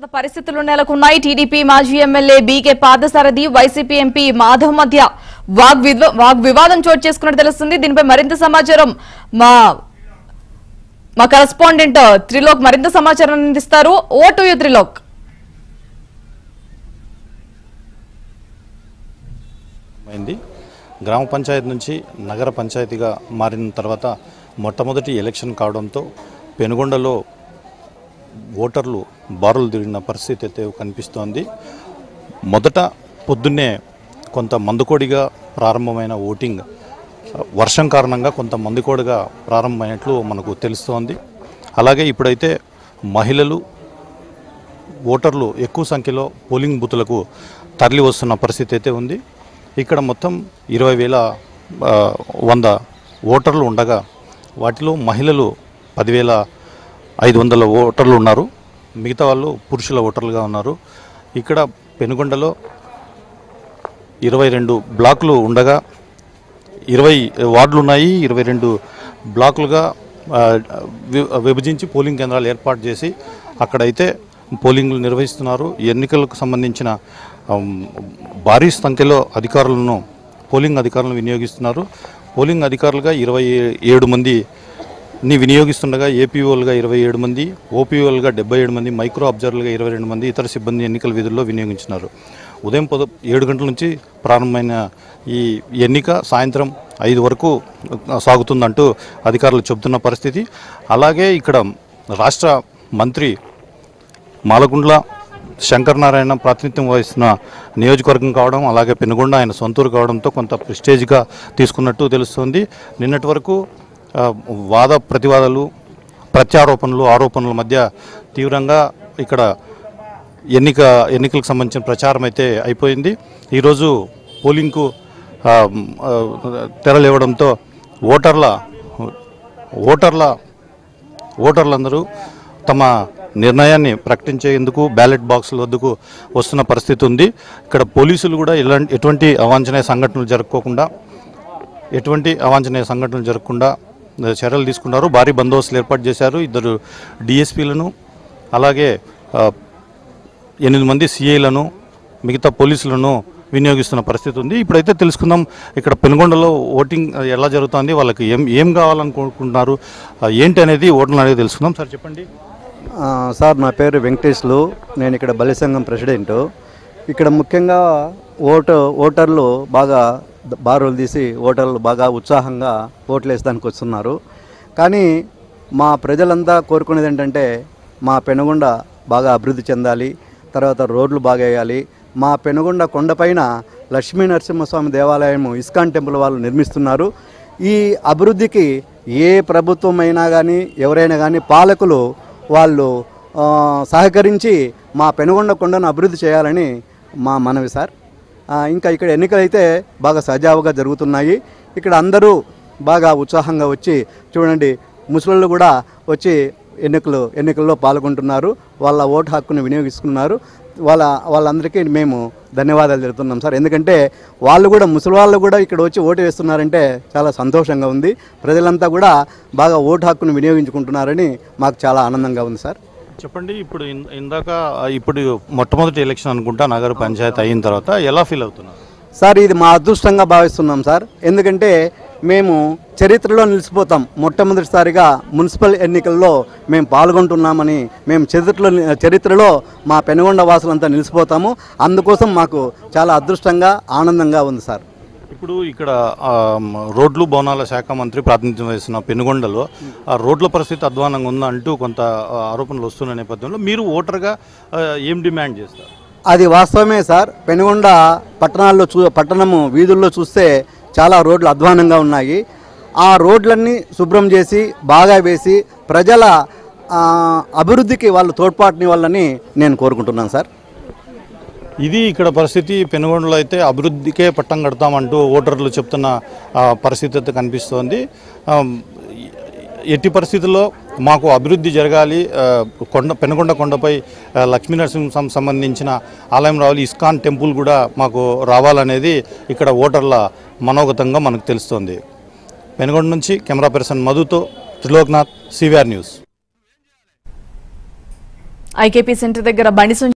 ఉత్కంఠ పరిస్థితులు నెలకొన్నాయి టీడీపీ మాజీ MLA BK Parthasarathi YCP MP Madhav మధ్య వాగ్ విద్వ- వాగ్ వివాదం చోటు చేసుకున్నట్టు తెలుస్తుంది దీనిపై మరింత సమాచారం మా మా కరెస్పాండెంట్ త్రిలోక్ మరింత సమాచారం అందిస్తారు ఓ టు యు త్రిలోక్ అయింది గ్రామ పంచాయతీ నుంచి నగర పంచాయతీగా మారిన తర్వాత మొట్టమొదటి ఎలక్షన్ కావడంతో పెనుగొండలో ఓటర్లు బారులు తిరిగిన పరిస్థితి అయితే కనిపిస్తోంది మొదట పొద్దున్నే కొంత మందుకోడిగా ప్రారంభమైన ఓటింగ్ వర్షం కారణంగా కొంత మందుకోడిగా ప్రారంభమైనట్లు మనకు తెలుస్తోంది అలాగే ఇప్పుడైతే మహిళలు ఓటర్లు ఎక్కువ సంఖ్యలో పోలింగ్ బూతులకు తరలి వస్తున్న పరిస్థితి అయితే ఉంది ఇక్కడ మొత్తం ఇరవై వేల ఆ, వంద ఓటర్లు ఉండగా వాటిలో మహిళలు పదివేల ఐదు వందల ఓటర్లు ఉన్నారు మిగతా వాళ్ళు పురుషుల ఓటర్లుగా ఉన్నారు ఇక్కడ పెనుగొండలో ఇరవై రెండు బ్లాకులు ఉండగా ఇరవై వార్డులు ఉన్నాయి ఇరవై రెండు బ్లాకులుగా ఆ, వి- విభజించి పోలింగ్ కేంద్రాలు ఏర్పాటు చేసి అక్కడైతే పోలింగ్లు నిర్వహిస్తున్నారు ఎన్నికలకు సంబంధించిన ఆమ్, భారీ సంఖ్యలో అధికారులను పోలింగ్ అధికారులను వినియోగిస్తున్నారు పోలింగ్ అధికారులుగా ఇరవై ఏడు మందిని వినియోగిస్తుండగా ఏపీఓలుగా ఇరవై ఏడు మంది ఓపీఓలుగా డెబ్బై ఏడు మంది మైక్రో అబ్జర్వర్లుగా ఇరవై రెండు మంది ఇతర సిబ్బంది ఎన్నికల విధుల్లో వినియోగించినారు ఉదయం పద ఏడు గంటల నుంచి ప్రారంభమైన ఈ ఎన్నిక సాయంత్రం ఐదు వరకు సాగుతుందంటూ అధికారులు చెబుతున్న పరిస్థితి అలాగే ఇక్కడ రాష్ట్ర మంత్రి మాలగుండ్ల శంకర్ నారాయణ ప్రాతినిధ్యం వహిస్తున్న నియోజకవర్గం కావడం అలాగే పెనుగొండ ఆయన సొంతూరు కావడంతో కొంత ప్రెస్టేజ్గా తీసుకున్నట్టు తెలుస్తుంది నిన్నటి వరకు ఆ, వాద ప్రతివాదాలు ప్రత్యారోపణలు ఆరోపణల మధ్య తీవ్రంగా ఇక్కడ ఎన్నిక ఎన్నికలకు సంబంధించిన ప్రచారం అయితే అయిపోయింది ఈరోజు పోలింగ్కు ఆ, ఆ, తెరలేవడంతో ఓటర్ల ఓటర్ల ఓటర్లందరూ తమ నిర్ణయాన్ని ప్రకటించేందుకు బ్యాలెట్ బాక్సుల వద్దకు వస్తున్న పరిస్థితి ఉంది ఇక్కడ పోలీసులు కూడా ఇలాంటి ఎటువంటి అవాంఛనీయ సంఘటనలు జరుపుకోకుండా ఎటువంటి అవాంఛనీయ సంఘటనలు జరగకుండా చర్యలు తీసుకున్నారు భారీ బందోబస్తులు ఏర్పాటు చేశారు ఇద్దరు డిఎస్పీలను అలాగే ఆ, ఎనిమిది మంది సిఐలను మిగతా పోలీసులను వినియోగిస్తున్న పరిస్థితి ఉంది ఇప్పుడైతే తెలుసుకుందాం ఇక్కడ పెనుగొండలో ఓటింగ్ ఎలా జరుగుతుంది వాళ్ళకి ఏం ఏం కావాలనుకుంటున్నారు ఆ, ఏంటి అనేది ఓటర్లు అనేది తెలుసుకుందాం సార్ చెప్పండి ఆ, సార్ నా పేరు వెంకటేష్లు నేను ఇక్కడ బలి సంఘం ప్రెసిడెంట్ ఇక్కడ ముఖ్యంగా ఓటు ఓటర్లు బాగా ద- బారులు తీసి ఓటర్లు బాగా ఉత్సాహంగా ఓట్లు వేసడానికి వస్తున్నారు కానీ మా ప్రజలంతా కోరుకునేది ఏంటంటే మా పెనుగొండ బాగా అభివృద్ధి చెందాలి తర్వాత రోడ్లు బాగా వేయాలి మా పెనుగొండ కొండపైన లక్ష్మీ నరసింహస్వామి దేవాలయం ఇస్కాన్ టెంపుల్ వాళ్ళు నిర్మిస్తున్నారు ఈ అభివృద్ధికి ఏ ప్రభుత్వం అయినా కానీ ఎవరైనా కానీ పాలకులు వాళ్ళు ఆ, సహకరించి మా పెనుగొండ కొండను అభివృద్ధి చేయాలని మా మనవి సార్ ఆ, ఇంకా ఇక్కడ ఎన్నికలు అయితే బాగా సజావుగా జరుగుతున్నాయి ఇక్కడ అందరూ బాగా ఉత్సాహంగా వచ్చి చూడండి ముసలోళ్ళు కూడా వచ్చి ఎన్నికలు ఎన్నికల్లో పాల్గొంటున్నారు వాళ్ళ ఓటు హక్కును వినియోగిస్తున్నారు వాళ్ళ వాళ్ళందరికీ మేము ధన్యవాదాలు తెలుపుతున్నాం సార్ ఎందుకంటే వాళ్ళు కూడా ముసలి వాళ్ళు కూడా ఇక్కడ వచ్చి ఓటు వేస్తున్నారంటే చాలా సంతోషంగా ఉంది ప్రజలంతా కూడా బాగా ఓటు హక్కును వినియోగించుకుంటున్నారని మాకు చాలా ఆనందంగా ఉంది సార్ చెప్పండి ఇప్పుడు ఇన్- ఇందాక ఆ, ఇప్పుడు మొట్టమొదటి ఎలక్షన్ అనుకుంటా నగర పంచాయతీ అయిన తర్వాత ఎలా ఫీల్ అవుతున్నారు సార్ ఇది మా అదృష్టంగా భావిస్తున్నాం సార్ ఎందుకంటే మేము చరిత్రలో నిలిచిపోతాం మొట్టమొదటిసారిగా మున్సిపల్ ఎన్నికల్లో మేము పాల్గొంటున్నామని మేము చరిత్రలో చరిత్రలో మా పెనుగొండ వాసులంతా నిలిచిపోతాము అందుకోసం మాకు చాలా అదృష్టంగా ఆనందంగా ఉంది సార్ ఇప్పుడు ఇక్కడ ఆ, మ, రోడ్లు భవనాల శాఖ మంత్రి ప్రాతినిధ్యం వహిస్తున్న పెనుగొండలో ఆ రోడ్ల పరిస్థితి అధ్వానంగా ఉందంటూ కొంత ఆ, ఆరోపణలు వస్తున్న నేపథ్యంలో మీరు ఓటర్గా ఆ, ఏం డిమాండ్ చేస్తారు అది వాస్తవమే సార్ పెనుగొండ పట్టణాల్లో చూ పట్టణము వీధుల్లో చూస్తే చాలా రోడ్లు అధ్వానంగా ఉన్నాయి ఆ రోడ్లన్నీ శుభ్రం చేసి బాగా వేసి ప్రజల ఆ, అభివృద్ధికి వాళ్ళు తోడ్పాటుని వాళ్ళని నేను కోరుకుంటున్నాను సార్ ఇది ఇక్కడ పరిస్థితి పెనుగొండలో అయితే అభివృద్ధికే పట్టం కడతామంటూ ఓటర్లు చెప్తున్న ఆ, పరిస్థితి అయితే కనిపిస్తోంది ఆ, ఎట్టి పరిస్థితుల్లో మాకు అభివృద్ధి జరగాలి ఆ, కొండ పెనుగొండ కొండపై ఆ, లక్ష్మీ నరసింహం సంబంధించిన ఆలయం రావాలి ఇస్కాన్ టెంపుల్ కూడా మాకు రావాలనేది ఇక్కడ ఓటర్ల మనోగతంగా మనకు తెలుస్తోంది పెనుగొండ నుంచి కెమెరా పర్సన్ మధుతో Triloknath CVR news IKP centre దగ్గర బండి